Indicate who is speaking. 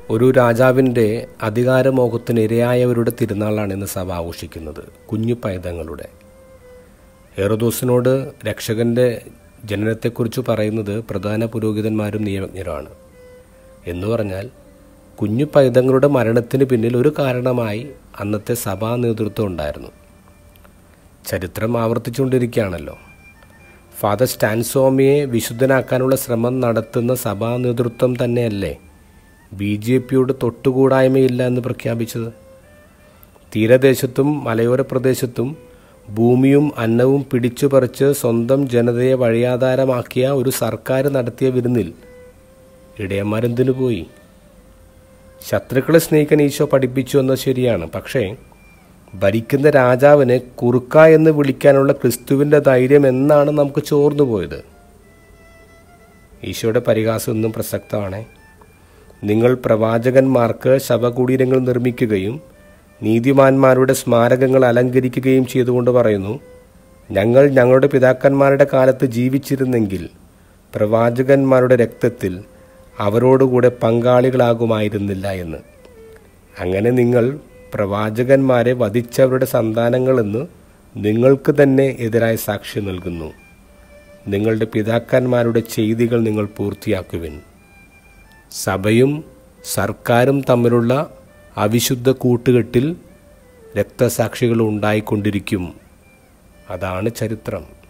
Speaker 1: ഒരു രാജാവിൻ്റെ അധികാരമോഹത്തിന് ഇരയായവരുടെ തിരുനാളാണ് ഇന്ന് സഭ ആഘോഷിക്കുന്നത് കുഞ്ഞു പൈതങ്ങളുടെ ഹെറോദോസിനോട് രക്ഷകന്റെ ജനനത്തെക്കുറിച്ച് പറയുന്നത് പ്രധാന പുരോഹിതന്മാരും നിയമജ്ഞരുമാണ് എന്ന് പറഞ്ഞാൽ കുഞ്ഞു പൈതങ്ങളുടെ മരണത്തിന് പിന്നിൽ ഒരു കാരണമായി അന്നത്തെ സഭാ നേതൃത്വം ഉണ്ടായിരുന്നു ചരിത്രം ആവർത്തിച്ചുകൊണ്ടിരിക്കുകയാണല്ലോ ഫാദർ സ്റ്റാൻസ്വാമിയെ വിശുദ്ധനാക്കാനുള്ള ശ്രമം നടത്തുന്ന സഭാ നേതൃത്വം തന്നെയല്ലേ ബി ജെ പിയോട് തൊട്ടുകൂടായ്മയില്ല എന്ന് പ്രഖ്യാപിച്ചത് തീരദേശത്തും മലയോര പ്രദേശത്തും ഭൂമിയും അന്നവും പിടിച്ചു പറിച്ച് സ്വന്തം ജനതയെ വഴിയാധാരമാക്കിയ ഒരു സർക്കാർ നടത്തിയ വിരുന്നിൽ ഇടയന്മാരെന്തിനു പോയി ശത്രുക്കളെ സ്നേഹിക്കാൻ ഈശോ പഠിപ്പിച്ചു എന്നത് ശരിയാണ് പക്ഷേ ഭരിക്കുന്ന രാജാവിനെ കുറുക്ക എന്ന് വിളിക്കാനുള്ള ക്രിസ്തുവിൻ്റെ ധൈര്യം എന്നാണ് നമുക്ക് ചോർന്നു പോയത് ഈശോയുടെ പരിഹാസം ഇന്നും പ്രസക്തമാണ് നിങ്ങൾ പ്രവാചകന്മാർക്ക് ശവകുടീരങ്ങൾ നിർമ്മിക്കുകയും നീതിമാന്മാരുടെ സ്മാരകങ്ങൾ അലങ്കരിക്കുകയും ചെയ്തുകൊണ്ട് പറയുന്നു ഞങ്ങൾ ഞങ്ങളുടെ പിതാക്കന്മാരുടെ കാലത്ത് ജീവിച്ചിരുന്നെങ്കിൽ പ്രവാചകന്മാരുടെ രക്തത്തിൽ അവരോടുകൂടെ പങ്കാളികളാകുമായിരുന്നില്ല എന്ന് അങ്ങനെ നിങ്ങൾ പ്രവാചകന്മാരെ വധിച്ചവരുടെ സന്താനങ്ങളെന്ന് നിങ്ങൾക്ക് തന്നെ എതിരായ സാക്ഷി നൽകുന്നു നിങ്ങളുടെ പിതാക്കന്മാരുടെ ചെയ്തികൾ നിങ്ങൾ പൂർത്തിയാക്കുവിൻ സഭയും സർക്കാരും തമ്മിലുള്ള അവിശുദ്ധ കൂട്ടുകെട്ടിൽ രക്തസാക്ഷികൾ ഉണ്ടായിക്കൊണ്ടിരിക്കും അതാണ് ചരിത്രം